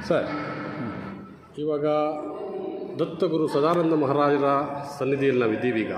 sir ಇವಾಗ ದತ್ತಗುರು ಸದಾನಂದ ಮಹಾರಾಜರ ಸನ್ನಿಧಿಯಲ್ಲಿ ನಾವಿದ್ದೀವಿ ಈಗ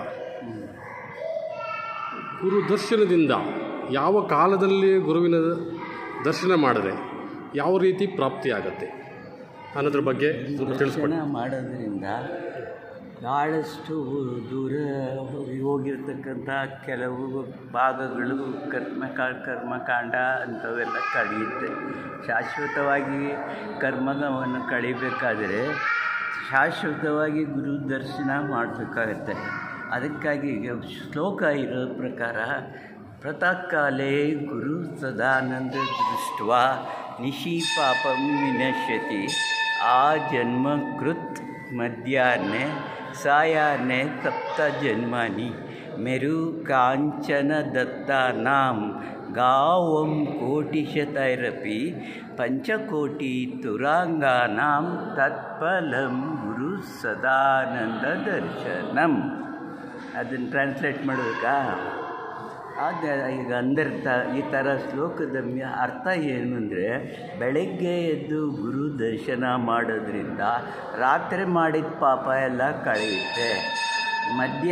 ಗುರು ದರ್ಶನದಿಂದ ಯಾವ ಕಾಲದಲ್ಲಿ ಗುರುವಿನ ದರ್ಶನ ಮಾಡಿದ್ರೆ ಯಾವ ರೀತಿ ಪ್ರಾಪ್ತಿಯಾಗತ್ತೆ ಅನ್ನೋದ್ರ ಬಗ್ಗೆ ಸ್ವಲ್ಪ ತಿಳಿಸ್ಕೊಡಿ ದರ್ಶನ ಮಾಡೋದ್ರಿಂದ ಭಾಳಷ್ಟು ದೂರ ಹೋಗಿರ್ತಕ್ಕಂಥ ಕೆಲವು ಭಾಗಗಳು ಕರ್ಮಕ ಕರ್ಮಕಾಂಡ ಅಂಥವೆಲ್ಲ ಕಳೆಯುತ್ತೆ ಶಾಶ್ವತವಾಗಿ ಕರ್ಮವನ್ನು ಕಳಿಬೇಕಾದರೆ ಶಾಶ್ವತವಾಗಿ ಗುರು ದರ್ಶನ ಮಾಡಬೇಕಾಗತ್ತೆ ಅದಕ್ಕಾಗಿ ಶ್ಲೋಕ ಇರೋ ಪ್ರಕಾರ ಪ್ರಾತಃಕಾಲೇ ಗುರು ಸದಾನಂದ ದೃಷ್ಟ್ವಾ ನಿಶಿ ಪಾಪಂ ವಿನಶ್ಯತಿ ಆ ಜನ್ಮ ಕೃತ್ ಮಧ್ಯಾಹ್ನೆ ಸಾಯಾಹ್ನೆ ಸಪ್ತ ಜನ್ಮಾನಿ ಮೇರು ಕಾಂಚನ ದತ್ತಾನಾಂ ಗಾವಂ ಕೋಟಿಶತೈರಪಿ ಪಂಚಕೋಟಿ ತುರಾಂಗಾನಾಂ ತತ್ಫಲಂ ಗುರು ಸದಾನಂದ ದರ್ಶನಂ ಅದನ್ನು ಟ್ರಾನ್ಸ್ಲೇಟ್ ಮಾಡಬೇಕಾ ಅದು ಈಗ ಅಂದರ್ಥ ಈ ಥರ ಶ್ಲೋಕದ ಮ್ಯ- ಅರ್ಥ ಏನು ಅಂದರೆ ಬೆಳಗ್ಗೆ ಎದ್ದು ಗುರು ದರ್ಶನ ಮಾಡೋದ್ರಿಂದ ರಾತ್ರಿ ಮಾಡಿದ ಪಾಪ ಎಲ್ಲ ಕಳೆಯುತ್ತೆ ಮಧ್ಯ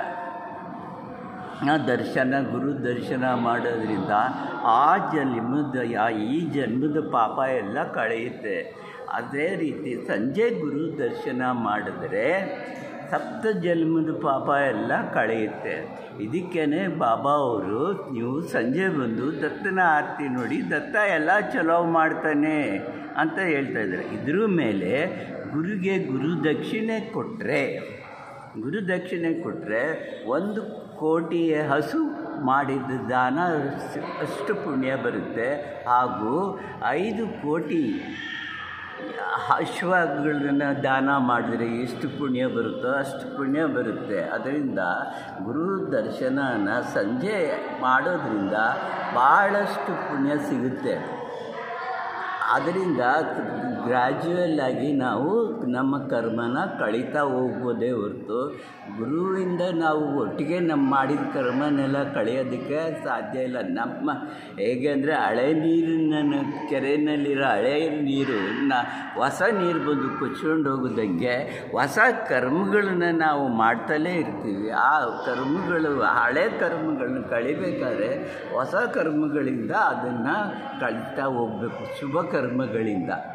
ದರ್ಶನ ಗುರು ದರ್ಶನ ಮಾಡೋದ್ರಿಂದ ಆ ಜನ್ಮದ ಆ ಈ ಜನ್ಮದ ಪಾಪ ಎಲ್ಲ ಕಳೆಯುತ್ತೆ ಅದೇ ರೀತಿ ಸಂಜೆ ಗುರು ದರ್ಶನ ಮಾಡಿದ್ರೆ ಸಪ್ತ ಜನ್ಮದ ಪಾಪ ಎಲ್ಲ ಕಳೆಯುತ್ತೆ ಇದಕ್ಕೇ ಬಾಬಾ ಅವರು ನೀವು ಸಂಜೆ ಬಂದು ದತ್ತನ ಆರತಿ ನೋಡಿ ದತ್ತ ಎಲ್ಲ ಚಲೋ ಮಾಡ್ತಾನೆ ಅಂತ ಹೇಳ್ತಾ ಇದ್ದಾರೆ ಇದ್ರ ಮೇಲೆ ಗುರುಗೆ ಗುರು ದಕ್ಷಿಣೆ ಕೊಟ್ಟರೆ ಗುರು ದಕ್ಷಿಣೆ ಕೊಟ್ಟರೆ ಒಂದು ಕೋಟಿ ಹಸು ಮಾಡಿದ ದಾನ ಅಷ್ಟು- ಅಷ್ಟು ಪುಣ್ಯ ಬರುತ್ತೆ ಹಾಗೂ ಐದು ಕೋಟಿ ಅಶ್ವಗಳನ್ನ ದಾನ ಮಾಡಿದರೆ ಎಷ್ಟು ಪುಣ್ಯ ಬರುತ್ತೋ ಅಷ್ಟು ಪುಣ್ಯ ಬರುತ್ತೆ ಅದರಿಂದ ಗುರು ದರ್ಶನನ ಸಂಜೆ ಮಾಡೋದ್ರಿಂದ ಭಾಳಷ್ಟು ಪುಣ್ಯ ಸಿಗುತ್ತೆ ಅದರಿಂದ ಗ್ರ್ಯಾಜುವಲ್ ಆಗಿ ನಾವು ನಮ್ಮ ಕರ್ಮನ ಕಳೀತಾ ಹೋಗ್ಬೋದೇ ಹೊರತು ಗುರುವಿಂದ ನಾವು ಒಟ್ಟಿಗೆ ನಮ್ಮ ಮಾಡಿದ ಕರ್ಮನೆಲ್ಲ ಕಳೆಯೋದಕ್ಕೆ ಸಾಧ್ಯ ಇಲ್ಲ ನಮ್ಮ ಹೇಗೆ ಅಂದರೆ ಹಳೆ ನೀರಿನ ಕೆರೆಯಲ್ಲಿರೋ ಹಳೆ ನೀರು ನ ಹೊಸ ನೀರು ಬಂದು ಕೊಚ್ಕೊಂಡು ಹೋಗೋದಂಗೆ ಹೊಸ ಕರ್ಮಗಳನ್ನ ನಾವು ಮಾಡ್ತಲೇ ಇರ್ತೀವಿ ಆ ಕರ್ಮಗಳು ಹಳೆ ಕರ್ಮಗಳನ್ನ ಕಳಿಬೇಕಾದ್ರೆ ಹೊಸ ಕರ್ಮಗಳಿಂದ ಅದನ್ನು ಕಳೀತಾ ಹೋಗಬೇಕು ಶುಭ ಕರ್ಮಗಳಿಂದ